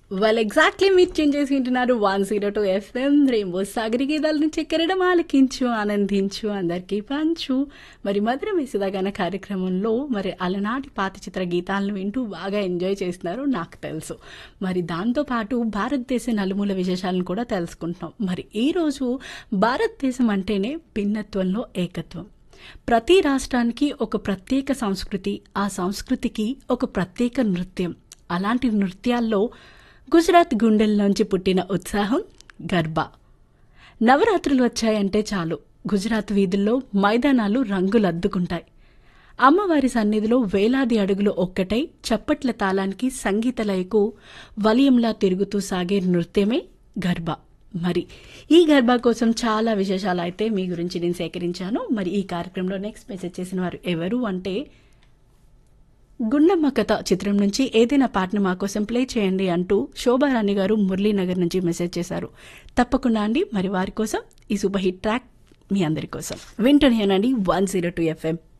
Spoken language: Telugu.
వెల్ ఎగ్జాక్ట్లీ మీరు చేంజ్ చేసి వింటున్నారు one zero two FM rainbow సాగరి గీతాలను చెక్కరడం ఆలకించు ఆనందించు అందరికీ పంచు మరి మధుర విసిదగాన కార్యక్రమంలో మరి అలనాటి పాత చిత్ర గీతాలను వింటూ బాగా ఎంజాయ్ చేస్తున్నారు నాకు తెలుసు మరి దాంతోపాటు భారతదేశ నలుమూల విశేషాలను కూడా తెలుసుకుంటున్నాం మరి ఈరోజు భారతదేశం అంటేనే భిన్నత్వంలో ఏకత్వం ప్రతి రాష్ట్రానికి ఒక ప్రత్యేక సంస్కృతి ఆ సంస్కృతికి ఒక ప్రత్యేక నృత్యం అలాంటి నృత్యాల్లో గుజరాత్ గుండెల్లోంచి పుట్టిన ఉత్సాహం గర్బా నవరాత్రులు వచ్చాయంటే చాలు గుజరాత్ వీధుల్లో మైదానాలు రంగులు అద్దుకుంటాయి అమ్మవారి సన్నిధిలో వేలాది అడుగులు ఒక్కటై చప్పట్ల తాళానికి సంగీత లయకు వలయంలా తిరుగుతూ సాగే నృత్యమే గర్బా మరి ఈ గర్బా కోసం చాలా విశేషాలు అయితే మీ గురించి నేను సేకరించాను మరి ఈ కార్యక్రమంలో నెక్స్ట్ మెసేజ్ చేసిన వారు ఎవరు అంటే గుండమ్మ కథ చిత్రం నుంచి ఏదైనా పాటను మా కోసం ప్లే చేయండి అంటూ శోభారాణి గారు మురళీనగర్ నుంచి మెసేజ్ చేశారు తప్పకుండా అండి మరి వారి కోసం ఈ సూపర్ హిట్ ట్రాక్ మీ అందరి కోసం వింటూనే వన్ జీరో టూ ఎఫ్ఎం